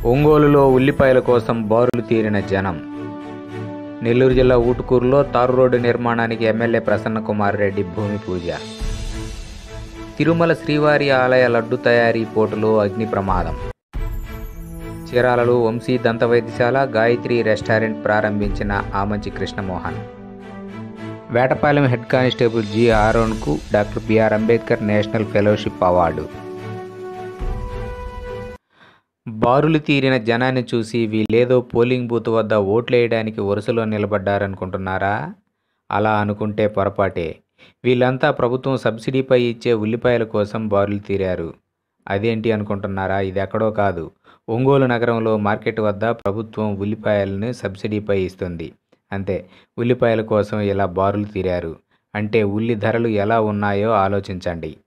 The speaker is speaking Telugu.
ఒంగోలులో ఉల్లిపాయల కోసం బారులు తీరిన జనం నెల్లూరు జిల్లా ఊటుకూరులో తారు రోడ్డు నిర్మాణానికి ఎమ్మెల్యే ప్రసన్న కుమార్ రెడ్డి భూమి పూజ తిరుమల శ్రీవారి ఆలయ లడ్డు తయారీ పోటులో అగ్ని ప్రమాదం చీరాలలో వంశీ దంత వైద్యశాల గాయత్రి రెస్టారెంట్ ప్రారంభించిన Amanchi Krishnamohan Vetapalem head constable G ఆరోన్కు doctor BR Ambedkar national fellowship award బారులు తీరిన జనాన్ని చూసి వీళ్ళేదో పోలింగ్ బూత్ వద్ద ఓట్లేయడానికి వరుసలో నిలబడ్డారనుకుంటున్నారా అలా అనుకుంటే పొరపాటే వీళ్ళంతా ప్రభుత్వం సబ్సిడీపై ఇచ్చే ఉల్లిపాయల కోసం బారులు తీరారు అదేంటి అనుకుంటున్నారా ఇది ఎక్కడో కాదు ఒంగోలు నగరంలో మార్కెట్ వద్ద ప్రభుత్వం ఉల్లిపాయలను సబ్సిడీపై ఇస్తుంది అంతే ఉల్లిపాయల కోసం ఇలా బారులు తీరారు అంటే ఉల్లి ధరలు ఎలా ఉన్నాయో ఆలోచించండి